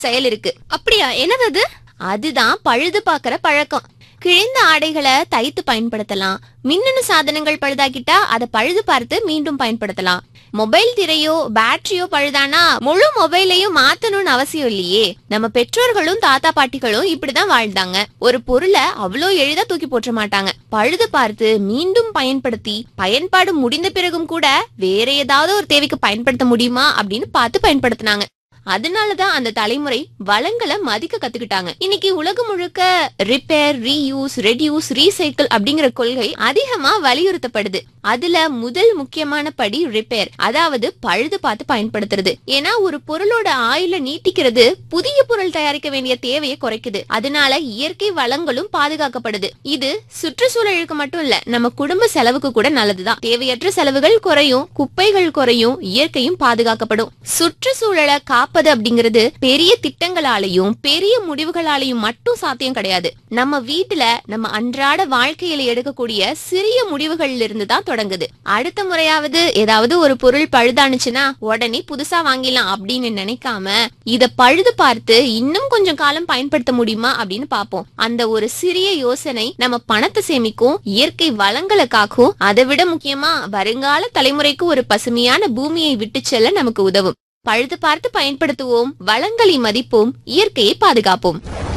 செயல் இருக்கு அப்படியா என்னது அது அதுதான் பழுது பார்க்கற பழக்கம் கிழிந்த ஆடைகளை தைத்து பயன்படுத்தலாம் மின்னணு சாதனங்கள் பழுதாக்கிட்டா அதை பழுது பார்த்து மீண்டும் பயன்படுத்தலாம் மொபைல் திரையோ பேட்டரியோ பழுதானா முழு மொபைலையும் மாத்தணும்னு அவசியம் இல்லையே நம்ம பெற்றோர்களும் தாத்தா பாட்டிகளும் இப்படிதான் வாழ்ந்தாங்க ஒரு பொருளை அவ்வளோ எளிதா தூக்கி போற்ற மாட்டாங்க பழுது பார்த்து மீண்டும் பயன்படுத்தி பயன்பாடு முடிந்த பிறகும் கூட வேற ஏதாவது ஒரு தேவைக்கு பயன்படுத்த முடியுமா அப்படின்னு பார்த்து பயன்படுத்தினாங்க அதனாலதான் அந்த தலைமுறை வளங்களை மதிக்க கத்துக்கிட்டாங்க இன்னைக்கு உலகம் முழுக்க ரிப்பேர் ரீயூஸ் ரெடியூஸ் ரீசைக்கிள் அப்படிங்கிற கொள்கை அதிகமா வலியுறுத்தப்படுது அதுல முதல் முக்கியமான படி ரிப்பேர் அதாவது பழுது பார்த்து பயன்படுத்துறது ஏன்னா ஒரு பொருளோட ஆயுள நீட்டிக்கிறது புதிய பொருள் தயாரிக்க வேண்டிய தேவையை குறைக்குது அதனால இயற்கை வளங்களும் பாதுகாக்கப்படுது இது சுற்றுச்சூழலுக்கு மட்டும் இல்ல நம்ம குடும்ப செலவுக்கு கூட நல்லதுதான் தேவையற்ற செலவுகள் குறையும் குப்பைகள் குறையும் இயற்கையும் பாதுகாக்கப்படும் சுற்றுச்சூழலை காப்பது அப்படிங்கிறது பெரிய திட்டங்களாலையும் பெரிய முடிவுகளாலையும் மட்டும் சாத்தியம் கிடையாது நம்ம வீட்டுல நம்ம அன்றாட வாழ்க்கையில எடுக்கக்கூடிய சிறிய முடிவுகள்ல இருந்து தான் தொடங்குது அடுத்த முறையாவது ஏதாவது ஒரு பொருள் பழுதானுச்சுன்னா உடனே புதுசா வாங்கிடலாம் அப்படின்னு நினைக்காம இத பழுது பார்த்து இன்னும் கொஞ்சம் காலம் பயன்படுத்த முடியுமா அப்படின்னு பாப்போம் அந்த ஒரு சிறிய யோசனை நம்ம பணத்தை சேமிக்கும் இயற்கை வளங்களை காக்கும் அதை விட முக்கியமா வருங்கால தலைமுறைக்கு ஒரு பசுமையான பூமியை விட்டு செல்ல நமக்கு உதவும் பழுது பார்த்து பயன்படுத்துவோம் வளங்களை மதிப்போம் இயற்கையை பாதுகாப்போம்